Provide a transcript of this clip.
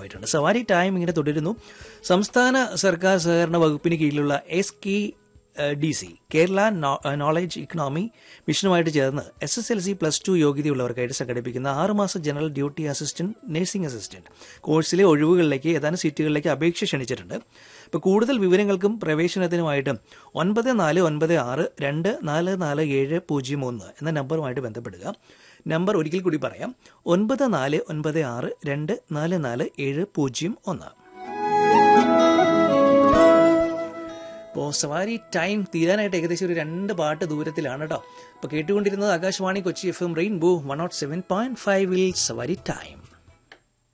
ഭാഗമായിട്ടുണ്ട് സവാരി ടൈം ഇങ്ങനെ തുടരുന്നു സംസ്ഥാന സർക്കാർ സഹകരണ വകുപ്പിന് കീഴിലുള്ള S K D C Kerala knowledge economy മിഷനുമായിട്ട് ചേർന്ന് S S L C plus two യോഗ്യതയുള്ളവർക്കായിട്ട് സംഘടിപ്പിക്കുന്ന ആറുമാസ general duty assistant nursing assistant കോഴ്സിലെ ഒഴിവുകളിലേക്ക് ഏതാനും സീറ്റുകളിലേക്ക് അപേക്ഷ ക്ഷണിച്ചിട്ടുണ്ട് അപ്പോൾ കൂടുതൽ വിവരങ്ങൾക്കും പ്രവേശനത്തിനുമായിട്ട് ഒൻപത് നാല് ഒൻപത് ആറ് രണ്ട് നാല് നാല് ഏഴ് പൂജ്യം ഒന്ന് എന്ന നമ്പറുമായിട്ട് ബന്ധപ്പെടുക നമ്പർ ഒരിക്കൽ കൂടി പറയാം ഒൻപത് നാല് ഒൻപത് ആറ് രണ്ട് നാല് നാല് ഏഴ് പൂജ്യം ഒന്ന് അപ്പോൾ സവാരി ടൈം തീരാനായിട്ട് ഏകദേശം ഒരു രണ്ട് പാട്ട് ദൂരത്തിലാണ് കേട്ടോ അപ്പോൾ കേട്ടുകൊണ്ടിരുന്നത് Akashvani Kochi F M rainbow one nought seven point ഫൈവിൽ സവാരി ടൈം